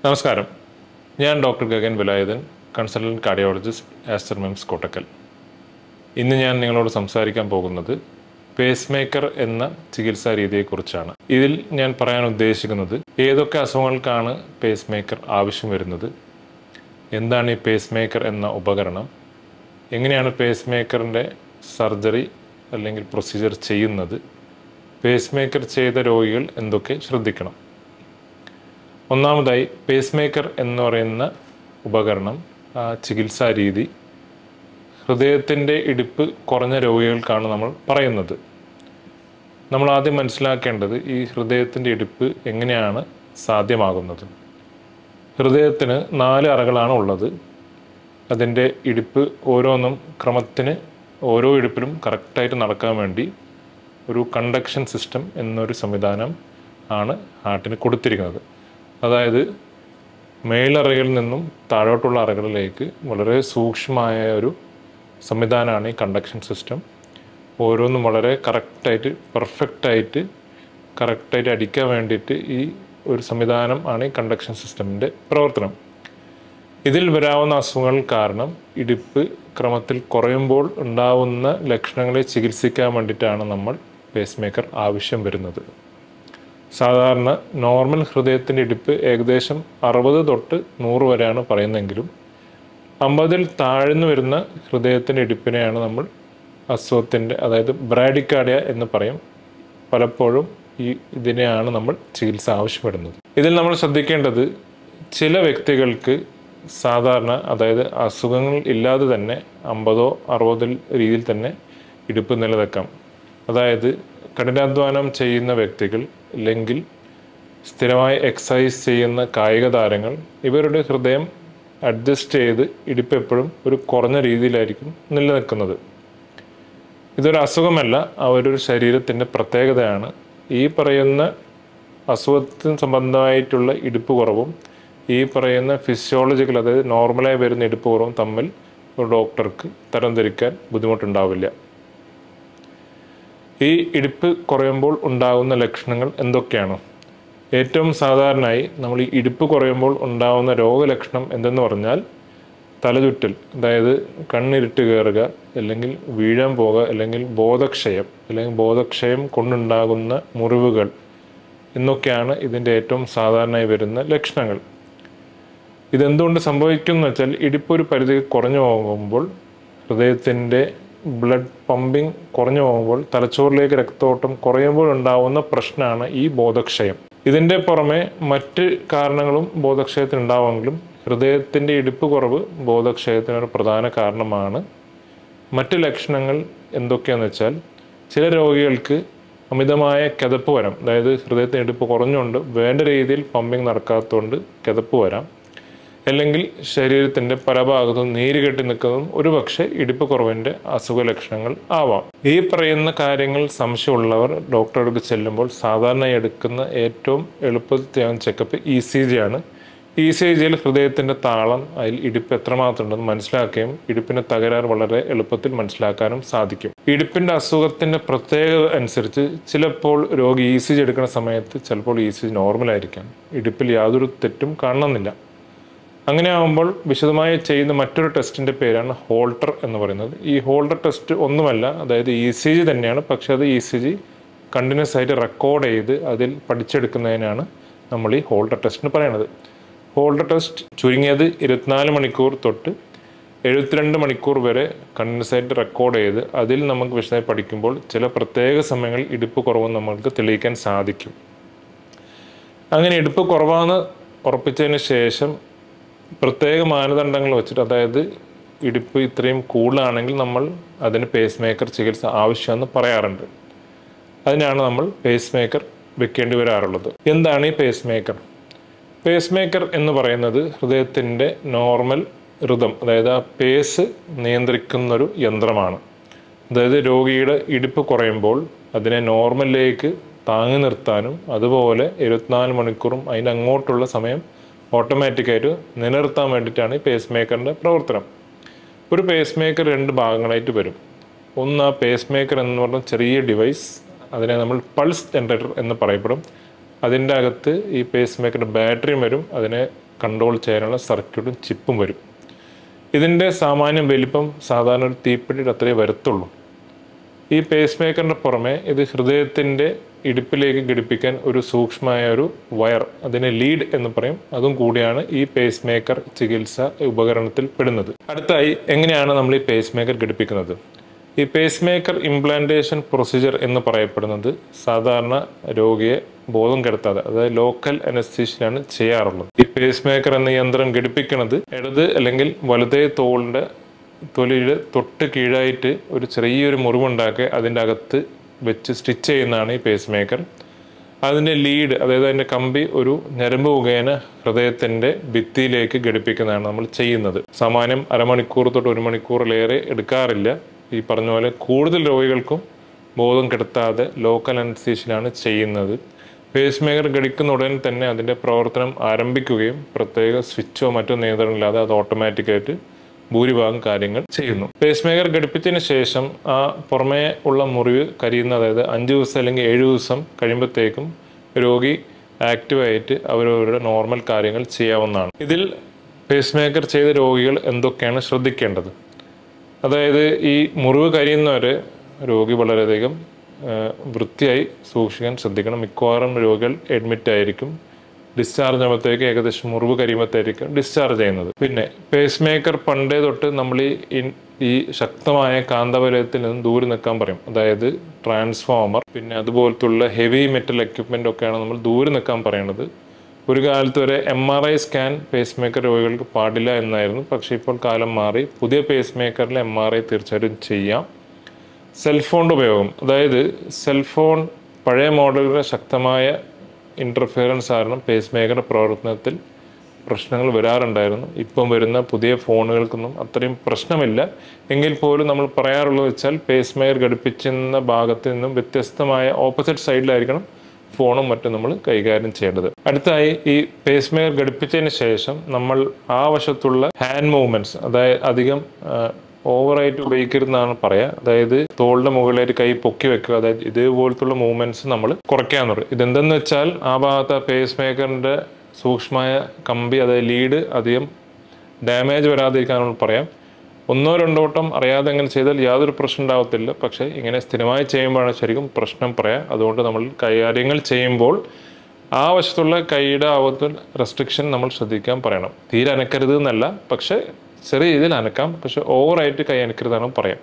നമസ്കാരം ഞാൻ doctor Gagan Velayudhan consultant cardiologist Aster MIMS Kottakkal ഇന്ന് ഞാൻ നിങ്ങളോട് സംസാരിക്കാൻ പോകുന്നത് പേസ് മേക്കർ എന്ന ചികിത്സാ രീതിയെക്കുറിച്ചാണ് ഇതിൽ ഞാൻ പറയാൻ ഉദ്ദേശിക്കുന്നത് ഏതൊക്കെ അസുഖങ്ങൾക്കാണ് പേസ് മേക്കർ ആവശ്യം വരുന്നത് എന്താണ് ഈ പേസ് മേക്കർ എന്ന ഉപകരണം എങ്ങനെയാണ് പേസ് മേക്കറിൻ്റെ സർജറി അല്ലെങ്കിൽ പ്രൊസീജിയർ ചെയ്യുന്നത് പേസ് മേക്കർ ചെയ്ത രോഗികൾ എന്തൊക്കെ ശ്രദ്ധിക്കണം ഒന്നാമതായി പേസ് മേക്കർ എന്ന് പറയുന്ന ഉപകരണം ആ ചികിത്സാ രീതി ഹൃദയത്തിൻ്റെ ഇടിപ്പ് കുറഞ്ഞ രോഗികൾക്കാണ് നമ്മൾ പറയുന്നത് നമ്മൾ ആദ്യം മനസ്സിലാക്കേണ്ടത് ഈ ഹൃദയത്തിൻ്റെ ഇടിപ്പ് എങ്ങനെയാണ് സാധ്യമാകുന്നത് ഹൃദയത്തിന് നാല് അറകളാണ് ഉള്ളത് അതിൻ്റെ ഇടിപ്പ് ഓരോന്നും ക്രമത്തിന് ഓരോ ഇടിപ്പിലും കറക്റ്റായിട്ട് നടക്കാൻ വേണ്ടി ഒരു കണ്ടക്ഷൻ സിസ്റ്റം എന്നൊരു സംവിധാനം ആണ് ഹാർട്ടിന് കൊടുത്തിരിക്കുന്നത് അതായത് മേലറകളിൽ നിന്നും താഴോട്ടുള്ള അറകളിലേക്ക് വളരെ സൂക്ഷ്മമായ ഒരു സംവിധാനമാണ് ഈ കണ്ടക്ഷൻ സിസ്റ്റം ഓരോന്നും വളരെ കറക്റ്റായിട്ട് പെർഫെക്റ്റായിട്ട് കറക്റ്റായിട്ട് അടിക്കാൻ വേണ്ടിയിട്ട് ഈ ഒരു സംവിധാനം ആണ് ഈ കണ്ടക്ഷൻ സിസ്റ്റമിൻ്റെ പ്രവർത്തനം ഇതിൽ വരാവുന്ന അസുഖങ്ങൾ കാരണം ഇടിപ്പ് ക്രമത്തിൽ കുറയുമ്പോൾ ഉണ്ടാവുന്ന ലക്ഷണങ്ങളെ ചികിത്സിക്കാൻ വേണ്ടിയിട്ടാണ് നമ്മൾ പേസ് മേക്കർ ആവശ്യം വരുന്നത് സാധാരണ നോർമൽ ഹൃദയത്തിൻ്റെ ഇടിപ്പ് ഏകദേശം അറുപത് തൊട്ട് നൂറ് വരെയാണ് പറയുന്നതെങ്കിലും അമ്പതിൽ താഴ്ന്നു വരുന്ന ഹൃദയത്തിൻ്റെ ഇടിപ്പിനെയാണ് നമ്മൾ അസുഖത്തിൻ്റെ അതായത് ബ്രാഡിക്കാർഡിയ എന്ന് പറയും പലപ്പോഴും ഈ ഇതിനെയാണ് നമ്മൾ ചികിത്സ ആവശ്യപ്പെടുന്നത് ഇതിൽ നമ്മൾ ശ്രദ്ധിക്കേണ്ടത് ചില വ്യക്തികൾക്ക് സാധാരണ അതായത് അസുഖങ്ങൾ ഇല്ലാതെ തന്നെ അമ്പതോ അറുപതിൽ രീതിയിൽ തന്നെ ഇടുപ്പ് നിലനിൽക്കാം അതായത് കഠിനാധ്വാനം ചെയ്യുന്ന വ്യക്തികൾ അല്ലെങ്കിൽ സ്ഥിരമായി എക്സസൈസ് ചെയ്യുന്ന കായിക താരങ്ങൾ ഇവരുടെ ഹൃദയം അഡ്ജസ്റ്റ് ചെയ്ത് ഇടിപ്പ് എപ്പോഴും ഒരു കുറഞ്ഞ രീതിയിലായിരിക്കും നിലനിൽക്കുന്നത് ഇതൊരു അസുഖമല്ല അവരൊരു ശരീരത്തിൻ്റെ പ്രത്യേകതയാണ് ഈ പറയുന്ന അസുഖത്തിന് സംബന്ധമായിട്ടുള്ള ഇടുപ്പ് കുറവും ഈ പറയുന്ന ഫിസിയോളജിക്കൽ അതായത് നോർമലായി വരുന്ന ഇടുപ്പ് കുറവും തമ്മിൽ ഒരു ഡോക്ടർക്ക് തരംതിരിക്കാൻ ബുദ്ധിമുട്ടുണ്ടാവില്ല ഈ ഇടിപ്പ് കുറയുമ്പോൾ ഉണ്ടാകുന്ന ലക്ഷണങ്ങൾ എന്തൊക്കെയാണ് ഏറ്റവും സാധാരണയായി നമ്മൾ ഈ ഇടിപ്പ് കുറയുമ്പോൾ ഉണ്ടാകുന്ന രോഗലക്ഷണം എന്തെന്ന് പറഞ്ഞാൽ തലചുറ്റൽ അതായത് കണ്ണിരുട്ട് കയറുക അല്ലെങ്കിൽ വീഴാൻ പോകുക അല്ലെങ്കിൽ ബോധക്ഷയം അല്ലെങ്കിൽ ബോധക്ഷയം കൊണ്ടുണ്ടാകുന്ന മുറിവുകൾ എന്നൊക്കെയാണ് ഇതിൻ്റെ ഏറ്റവും സാധാരണയായി വരുന്ന ലക്ഷണങ്ങൾ ഇതെന്തുകൊണ്ട് സംഭവിക്കുന്നു വെച്ചാൽ ഇടിപ്പ് ഒരു പരിധി കുറഞ്ഞു പോകുമ്പോൾ ഹൃദയത്തിൻ്റെ ബ്ലഡ് പമ്പിങ് കുറഞ്ഞു പോകുമ്പോൾ തലച്ചോറിലേക്ക് രക്തോട്ടം കുറയുമ്പോൾ ഉണ്ടാവുന്ന പ്രശ്നമാണ് ഈ ബോധക്ഷയം ഇതിൻ്റെ പുറമെ മറ്റ് കാരണങ്ങളും ബോധക്ഷയത്തിന് ഉണ്ടാവുമെങ്കിലും ഹൃദയത്തിൻ്റെ ഇടിപ്പ് കുറവ് ബോധക്ഷയത്തിന് ഒരു പ്രധാന കാരണമാണ് മറ്റ് ലക്ഷണങ്ങൾ എന്തൊക്കെയാണെന്ന് വെച്ചാൽ ചില രോഗികൾക്ക് അമിതമായ കിതപ്പ് വരാം അതായത് ഹൃദയത്തിന് ഇടിപ്പ് കുറഞ്ഞുകൊണ്ട് വേണ്ട രീതിയിൽ പമ്പിങ് നടക്കാത്തതുകൊണ്ട് കിതപ്പ് വരാം അല്ലെങ്കിൽ ശരീരത്തിൻ്റെ പല ഭാഗത്തും നീര് കെട്ടി നിൽക്കുന്നതും ഒരുപക്ഷെ ഇടിപ്പ് കുറവിൻ്റെ അസുഖ ലക്ഷണങ്ങൾ ആവാം ഈ പറയുന്ന കാര്യങ്ങൾ സംശയമുള്ളവർ ഡോക്ടറെ അടുത്ത് ചെല്ലുമ്പോൾ സാധാരണയായി എടുക്കുന്ന ഏറ്റവും എളുപ്പത്തിൽ ചെക്കപ്പ് ഇ സി ജി ആണ് ഇ സി ജിയിൽ ഹൃദയത്തിൻ്റെ താളം അതിൽ ഇടിപ്പ് എത്രമാത്രം ഉണ്ടെന്ന് മനസ്സിലാക്കുകയും ഇടിപ്പിൻ്റെ തകരാറ് വളരെ എളുപ്പത്തിൽ മനസ്സിലാക്കാനും സാധിക്കും ഇടിപ്പിൻ്റെ അസുഖത്തിൻ്റെ പ്രത്യേകത അനുസരിച്ച് ചിലപ്പോൾ രോഗി ഇ സി ജി എടുക്കുന്ന സമയത്ത് ചിലപ്പോൾ ഇ സി ജി നോർമലായിരിക്കാം ഇടിപ്പിൽ യാതൊരു തെറ്റും കാണണമെന്നില്ല അങ്ങനെ ആകുമ്പോൾ വിശദമായി ചെയ്യുന്ന മറ്റൊരു ടെസ്റ്റിൻ്റെ പേരാണ് ഹോൾട്ടർ എന്ന് പറയുന്നത് ഈ ഹോൾട്ടർ ടെസ്റ്റ് ഒന്നുമല്ല അതായത് ഇ സി ജി തന്നെയാണ് പക്ഷേ അത് ഇ സി ജി കണ്ടിന്യൂസ് ആയിട്ട് റെക്കോർഡ് ചെയ്ത് അതിൽ പഠിച്ചെടുക്കുന്നതിനാണ് നമ്മൾ ഈ ഹോൾട്ടർ ടെസ്റ്റിന് പറയുന്നത് ഹോൾട്ടർ ടെസ്റ്റ് ചുരുങ്ങിയത് ഇരുപത്തിനാല് മണിക്കൂർ തൊട്ട് എഴുപത്തിരണ്ട് മണിക്കൂർ വരെ കണ്ടിന്യൂസ് ആയിട്ട് റെക്കോർഡ് ചെയ്ത് അതിൽ നമുക്ക് വിശദമായി പഠിക്കുമ്പോൾ ചില പ്രത്യേക സമയങ്ങളിൽ ഇടുപ്പ് കുറവ് നമുക്ക് തെളിയിക്കാൻ സാധിക്കും അങ്ങനെ ഇടുപ്പ് കുറവാന്ന് ഉറപ്പിച്ചതിന് ശേഷം പ്രത്യേക മാനദണ്ഡങ്ങൾ വെച്ചിട്ട് അതായത് ഇടിപ്പ് ഇത്രയും കൂടുതലാണെങ്കിൽ നമ്മൾ അതിന് പേസ് മേക്കർ ചികിത്സ ആവശ്യമെന്ന് പറയാറുണ്ട് അതിനാണ് നമ്മൾ പേസ് മേക്കർ വെക്കേണ്ടി വരാറുള്ളത് എന്താണ് ഈ പേസ് മേക്കർ പേസ് മേക്കർ എന്ന് പറയുന്നത് ഹൃദയത്തിൻ്റെ നോർമൽ ഋതം അതായത് ആ പേസ് നിയന്ത്രിക്കുന്നൊരു യന്ത്രമാണ് അതായത് രോഗിയുടെ ഇടിപ്പ് കുറയുമ്പോൾ അതിനെ നോർമലിലേക്ക് താങ്ങി നിർത്താനും അതുപോലെ ഇരുപത്തിനാല് മണിക്കൂറും അതിൻ്റെ അങ്ങോട്ടുള്ള സമയം ഓട്ടോമാറ്റിക്കായിട്ട് നിലനിർത്താൻ വേണ്ടിയിട്ടാണ് ഈ പേസ് മേക്കറിൻ്റെ പ്രവർത്തനം ഒരു പേസ് മേക്കർ രണ്ട് ഭാഗങ്ങളായിട്ട് വരും ഒന്ന് ആ പേസ് മേക്കർ എന്ന് പറഞ്ഞ ചെറിയ ഡിവൈസ് അതിനെ നമ്മൾ പൾസ് ജനറേറ്റർ എന്ന് പറയപ്പെടും അതിൻ്റെ അകത്ത് ഈ പേസ് മേക്കറിൻ്റെ ബാറ്ററിയും വരും അതിനെ കൺട്രോൾ ചെയ്യാനുള്ള സർക്യൂട്ടും ചിപ്പും വരും ഇതിൻ്റെ സാമാന്യം വലിപ്പം സാധാരണ ഒരു തീപ്പെട്ടിയുടെ അത്രേ വരത്തുള്ളൂ ഈ പേസ് മേക്കറിൻ്റെ പുറമെ ഇത് ഹൃദയത്തിൻ്റെ ഇടുപ്പിലേക്ക് ഘടിപ്പിക്കാൻ ഒരു സൂക്ഷ്മമായ ഒരു വയർ അതിനെ ലീഡ് എന്ന് പറയും അതും കൂടിയാണ് ഈ പേസ് മേക്കർ ചികിത്സ ഉപകരണത്തിൽ പെടുന്നത് അടുത്തായി എങ്ങനെയാണ് നമ്മൾ ഈ പേസ് മേക്കർ ഘടിപ്പിക്കുന്നത് ഈ പേസ് മേക്കർ ഇംപ്ലാന്റേഷൻ പ്രൊസീജിയർ എന്ന് പറയപ്പെടുന്നത് സാധാരണ രോഗിയെ ബോധം കെടുത്താതെ അതായത് ലോക്കൽ അനസ്തീഷ്യയിലാണ് ചെയ്യാറുള്ളത് ഈ പേസ് മേക്കർ എന്ന യന്ത്രം ഘടിപ്പിക്കുന്നത് ഇടത് അല്ലെങ്കിൽ വലതേ തോളിൻ്റെ തൊലിയുടെ തൊട്ട് കീഴായിട്ട് ഒരു ചെറിയൊരു മുറിവുണ്ടാക്കി അതിൻ്റെ അകത്ത് വെച്ച് സ്റ്റിച്ച് ചെയ്യുന്നതാണ് ഈ പേസ് മേക്കർ അതിൻ്റെ ലീഡ് അതായത് അതിൻ്റെ കമ്പി ഒരു ഞരമ്പ് മുഖേന ഹൃദയത്തിൻ്റെ ഭിത്തിയിലേക്ക് ഘടിപ്പിക്കുന്നതാണ് നമ്മൾ ചെയ്യുന്നത് സാമാന്യം അരമണിക്കൂർ തൊട്ട് ഒരു മണിക്കൂറിലേറെ എടുക്കാറില്ല ഈ പറഞ്ഞ പോലെ കൂടുതൽ രോഗികൾക്കും ബോധം കെടുത്താതെ ലോക്കൽ അനസ്തീഷ്യയിലാണ് ചെയ്യുന്നത് പേസ് മേക്കർ ഘടിക്കുന്ന ഉടൻ തന്നെ അതിൻ്റെ പ്രവർത്തനം ആരംഭിക്കുകയും പ്രത്യേക സ്വിച്ചോ മറ്റോ നിയന്ത്രണമില്ലാതെ അത് ഓട്ടോമാറ്റിക്കായിട്ട് ഭൂരിഭാഗം കാര്യങ്ങൾ ചെയ്യുന്നു പേസ് മേക്കർ ഘടിപ്പിച്ചതിന് ശേഷം ആ പുറമേ ഉള്ള മുറിവ് കരിയുന്ന അതായത് അഞ്ച് ദിവസം അല്ലെങ്കിൽ ഏഴ് ദിവസം കഴിയുമ്പോഴത്തേക്കും രോഗി ആക്റ്റീവായിട്ട് അവരവരുടെ നോർമൽ കാര്യങ്ങൾ ചെയ്യാവുന്നതാണ് ഇതിൽ പേസ് മേക്കർ ചെയ്ത രോഗികൾ എന്തൊക്കെയാണ് ശ്രദ്ധിക്കേണ്ടത് അതായത് ഈ മുറിവ് കരിയുന്നവരെ രോഗി വളരെയധികം ആ, വൃത്തിയായി സൂക്ഷിക്കാൻ ശ്രദ്ധിക്കണം മിക്കവാറും രോഗികൾ അഡ്മിറ്റ് ആയിരിക്കും ഡിസ്ചാർജ് ആകുമ്പോഴത്തേക്ക് ഏകദേശം മുറിവ് കരിയുമ്പോഴത്തേക്കും ഡിസ്ചാർജ് ചെയ്യുന്നത് പിന്നെ പേസ് മേക്കർ പണ്ടേ തൊട്ട് നമ്മൾ ഈ ഇൻ- ഈ ശക്തമായ കാന്തവലയത്തിൽ നിന്ന് ദൂരെ നിൽക്കാൻ പറയും അതായത് ട്രാൻസ്ഫോമർ പിന്നെ അതുപോലത്തുള്ള ഹെവി മെറ്റൽ എക്യുപ്മെൻ്റ് ഒക്കെയാണ് നമ്മൾ ദൂരെ നിൽക്കാൻ പറയുന്നത് ഒരു കാലത്ത് വരെ M R I scan pacemaker രോഗികൾക്ക് പാടില്ല എന്നായിരുന്നു പക്ഷേ ഇപ്പോൾ കാലം മാറി പുതിയ പേസ് മേക്കറിൽ എം ആർ ഐ തീർച്ചയായിട്ടും ചെയ്യാം സെൽഫോണിൻ്റെ ഉപയോഗം അതായത് സെൽഫോൺ പഴയ മോഡലുകളുടെ ശക്തമായ ഇൻ്റർഫിയറൻസ് കാരണം പേസ് മേക്കറുടെ പ്രവർത്തനത്തിൽ പ്രശ്നങ്ങൾ വരാറുണ്ടായിരുന്നു ഇപ്പം വരുന്ന പുതിയ ഫോണുകൾക്കൊന്നും അത്രയും പ്രശ്നമില്ല എങ്കിൽ പോലും നമ്മൾ പറയാറുള്ളത് വെച്ചാൽ പേസ് മേക്കർ ഘടിപ്പിച്ചിരുന്ന ഭാഗത്ത് നിന്നും വ്യത്യസ്തമായ ഓപ്പോസിറ്റ് സൈഡിലായിരിക്കണം ഫോണും മറ്റും നമ്മൾ കൈകാര്യം ചെയ്യേണ്ടത് അടുത്തായി ഈ പേസ് മേക്കർ ഘടിപ്പിച്ചതിന് ശേഷം നമ്മൾ ആ വശത്തുള്ള ഹാൻഡ് മൂവ്മെൻറ്റ്സ് അതായത് അധികം ഓവറായിട്ട് ഉപയോഗിക്കരുതെന്നാണ് പറയുക അതായത് തോളിന്റെ മുകളിലായിട്ട് കൈ പൊക്കി വെക്കുക അതായത് ഇതേപോലത്തുള്ള മൂവ്മെന്റ്സ് നമ്മൾ കുറയ്ക്കാൻ പറയും ഇതെന്തെന്ന് വെച്ചാൽ ആ ഭാഗത്ത് പേസ് മേക്കറിന്റെ സൂക്ഷ്മമായ കമ്പി അതായത് ലീഡ് അധികം ഡാമേജ് വരാതിരിക്കാൻ നമ്മൾ പറയാം ഒന്നോ രണ്ടോ വട്ടം അറിയാതെ അങ്ങനെ ചെയ്താൽ യാതൊരു പ്രശ്നം ഉണ്ടാവത്തില്ല പക്ഷേ ഇങ്ങനെ സ്ഥിരമായി ചെയ്യുമ്പോഴാണ് ശരിക്കും പ്രശ്നം പറയാം അതുകൊണ്ട് നമ്മൾ കൈകാര്യങ്ങൾ ചെയ്യുമ്പോൾ ആ വശത്തുള്ള കൈയുടെ ആവത്ത് റെസ്ട്രിക്ഷൻ നമ്മൾ ശ്രദ്ധിക്കാൻ പറയണം തീരെ അനക്കരുത് എന്നല്ല പക്ഷേ ചെറിയ രീതിയിൽ അനക്കാം പക്ഷെ ഓവറായിട്ട് കൈ അനക്കരുതാണ് പറയാം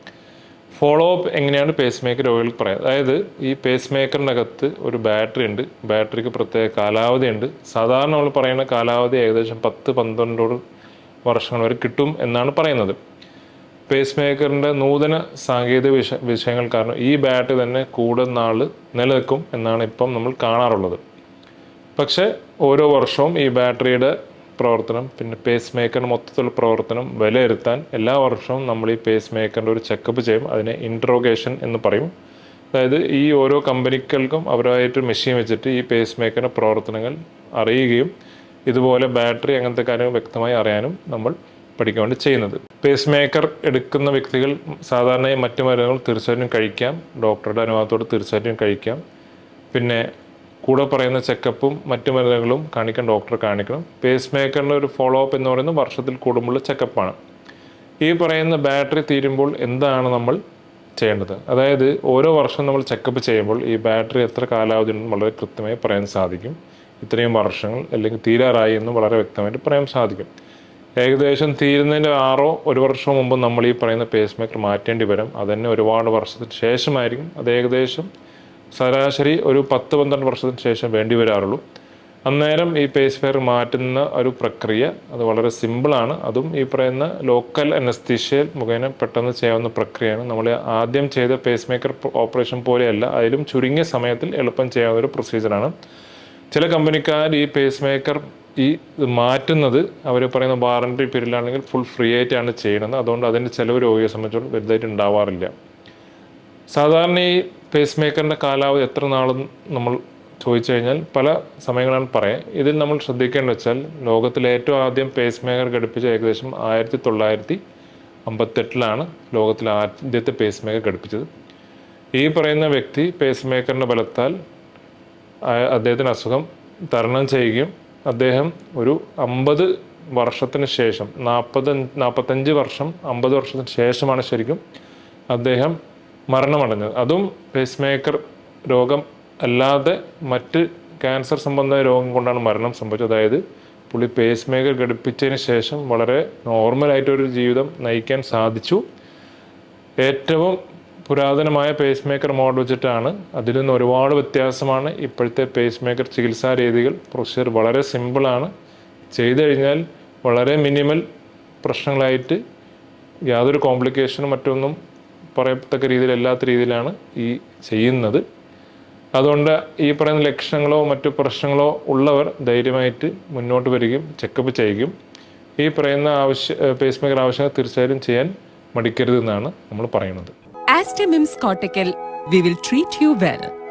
ഫോളോ അപ്പ് എങ്ങനെയാണ് പേസ് മേക്കർ രോഗികൾക്ക് പറയാം അതായത് ഈ പേസ് മേക്കറിനകത്ത് ഒരു ബാറ്ററി ഉണ്ട് ബാറ്ററിക്ക് പ്രത്യേക കാലാവധി ഉണ്ട് സാധാരണ നമ്മൾ പറയുന്ന കാലാവധി ഏകദേശം പത്ത് പന്ത്രണ്ടോട് വർഷങ്ങൾ വരെ കിട്ടും എന്നാണ് പറയുന്നത് പേസ് മേക്കറിൻ്റെ നൂതന സാങ്കേതിക വിഷ വിഷയങ്ങൾ കാരണം ഈ ബാറ്ററി തന്നെ കൂടുതൽ നാൾ നിലനിൽക്കും എന്നാണ് ഇപ്പം നമ്മൾ കാണാറുള്ളത് പക്ഷേ ഓരോ വർഷവും ഈ ബാറ്ററിയുടെ പ്രവർത്തനം പിന്നെ പേസ് മേക്കറിൻ്റെ മൊത്തത്തിലുള്ള പ്രവർത്തനം വിലയിരുത്താൻ എല്ലാ വർഷവും നമ്മൾ ഈ പേസ് മേക്കറിൻ്റെ ഒരു ചെക്കപ്പ് ചെയ്യും അതിനെ ഇൻട്രോഗേഷൻ എന്ന് പറയും അതായത് ഈ ഓരോ കമ്പനികൾക്കും അവരായിട്ട് മെഷീൻ വെച്ചിട്ട് ഈ പേസ് മേക്കറിൻ്റെ പ്രവർത്തനങ്ങൾ അറിയുകയും ഇതുപോലെ ബാറ്ററി അങ്ങനത്തെ കാര്യങ്ങൾ വ്യക്തമായി അറിയാനും നമ്മൾ പഠിക്കാൻ വേണ്ടി ചെയ്യുന്നത് പേസ് മേക്കർ എടുക്കുന്ന വ്യക്തികൾ സാധാരണയായി മറ്റു മരുന്നുകൾ തീർച്ചയായിട്ടും കഴിക്കാം ഡോക്ടറുടെ അനുവാദത്തോട് തീർച്ചയായിട്ടും കഴിക്കാം പിന്നെ കൂടെ പറയുന്ന ചെക്കപ്പും മറ്റു മരുന്നുകളും കാണിക്കാൻ ഡോക്ടറെ കാണിക്കണം പേസ് മേക്കറിൻ്റെ ഒരു ഫോളോ അപ്പ് എന്ന് പറയുന്നത് വർഷത്തിൽ കൂടുമ്പോൾ ചെക്കപ്പാണ് ഈ പറയുന്ന ബാറ്ററി തീരുമ്പോൾ എന്താണ് നമ്മൾ ചെയ്യേണ്ടത് അതായത് ഓരോ വർഷം നമ്മൾ ചെക്കപ്പ് ചെയ്യുമ്പോൾ ഈ ബാറ്ററി എത്ര കാലാവധി ഉണ്ടെന്ന് വളരെ കൃത്യമായി പറയാൻ സാധിക്കും ഇത്രയും വർഷങ്ങൾ അല്ലെങ്കിൽ തീരാറായി എന്ന് വളരെ വ്യക്തമായിട്ട് പറയാൻ സാധിക്കും ഏകദേശം തീരുന്നതിൻ്റെ ആറോ ഒരു വർഷമോ മുമ്പ് നമ്മൾ ഈ പറയുന്ന പേസ് മേക്കർ മാറ്റേണ്ടി വരും അതന്നെ ഒരുപാട് വർഷത്തിന് ശേഷമായിരിക്കും അത് ഏകദേശം ശരാശരി ഒരു പത്ത് പന്ത്രണ്ട് വർഷത്തിന് ശേഷം വേണ്ടി വരാറുള്ളൂ അന്നേരം ഈ പേസ് ഫെയർ മാറ്റുന്ന ഒരു പ്രക്രിയ അത് വളരെ സിമ്പിളാണ് അതും ഈ പറയുന്ന ലോക്കൽ അനസ്തീഷ്യ മുഖേന പെട്ടെന്ന് ചെയ്യാവുന്ന പ്രക്രിയയാണ് നമ്മൾ ആദ്യം ചെയ്ത പേസ് മേക്കർ ഓപ്പറേഷൻ പോലെയല്ല അതിലും ചുരുങ്ങിയ സമയത്തിൽ എളുപ്പം ചെയ്യാവുന്ന ഒരു പ്രൊസീജിയറാണ് ചില കമ്പനിക്കാർ ഈ പേസ് മേക്കർ ഈ ഇത് മാറ്റുന്നത് അവർ പറയുന്ന വാറണ്ടി പീരീഡിലാണെങ്കിൽ ഫുൾ ഫ്രീ ആയിട്ടാണ് ചെയ്യുന്നത് അതുകൊണ്ട് അതിൻ്റെ ചിലവ് രോഗിയെ സംബന്ധിച്ചോളം വലുതായിട്ട് ഉണ്ടാവാറില്ല സാധാരണ ഈ പേസ് മേക്കറിൻ്റെ കാലാവധി എത്ര നാളെന്ന് നമ്മൾ ചോദിച്ചു കഴിഞ്ഞാൽ പല സമയങ്ങളാണ് പറയാം ഇതിൽ നമ്മൾ ശ്രദ്ധിക്കേണ്ടത് വെച്ചാൽ ലോകത്തിലെ ഏറ്റവും ആദ്യം പേസ് മേക്കർ ഘടിപ്പിച്ച ഏകദേശം ആയിരത്തി തൊള്ളായിരത്തി അമ്പത്തെട്ടിലാണ് ലോകത്തിലെ ആദ്യത്തെ പേസ് മേക്കർ ഘടിപ്പിച്ചത് ഈ പറയുന്ന വ്യക്തി പേസ് മേക്കറിൻ്റെ ബലത്താൽ ആ- അദ്ദേഹത്തിന് അസുഖം തരണം ചെയ്യുകയും അദ്ദേഹം ഒരു അമ്പത് വർഷത്തിന് ശേഷം നാൽപ്പത് നാൽപ്പത്തഞ്ച് വർഷം അമ്പത് വർഷത്തിന് ശേഷമാണ് ശരിക്കും അദ്ദേഹം മരണമടഞ്ഞത് അതും പേസ് മേക്കർ രോഗം അല്ലാതെ മറ്റ് ക്യാൻസർ സംബന്ധമായ രോഗം കൊണ്ടാണ് മരണം സംഭവിച്ചത് അതായത് പുള്ളി പേസ് മേക്കർ ഘടിപ്പിച്ചതിന് ശേഷം വളരെ നോർമലായിട്ടൊരു ജീവിതം നയിക്കാൻ സാധിച്ചു ഏറ്റവും പുരാതനമായ പേസ് മേക്കർ മോഡൽ വെച്ചിട്ടാണ് അതിൽ നിന്ന് ഒരുപാട് വ്യത്യാസമാണ് ഇപ്പോഴത്തെ പേസ് മേക്കർ ചികിത്സാ രീതികൾ പ്രൊസീജിയർ വളരെ സിമ്പിളാണ് ചെയ്തു കഴിഞ്ഞാൽ വളരെ മിനിമൽ പ്രശ്നങ്ങളായിട്ട് യാതൊരു കോംപ്ലിക്കേഷനും മറ്റൊന്നും പറയത്തക്ക രീതിയിലല്ലാത്ത രീതിയിലാണ് ഈ ചെയ്യുന്നത് അതുകൊണ്ട് ഈ പറയുന്ന ലക്ഷണങ്ങളോ മറ്റു പ്രശ്നങ്ങളോ ഉള്ളവർ ധൈര്യമായിട്ട് മുന്നോട്ട് വരികയും ചെക്കപ്പ് ചെയ്യുകയും ഈ പറയുന്ന ആവശ്യ പേസ് മേക്കർ ആവശ്യങ്ങൾ തീർച്ചയായും ചെയ്യാൻ മടിക്കരുതെന്നാണ് നമ്മൾ പറയുന്നത് Astamims Cortical, we will treat you well.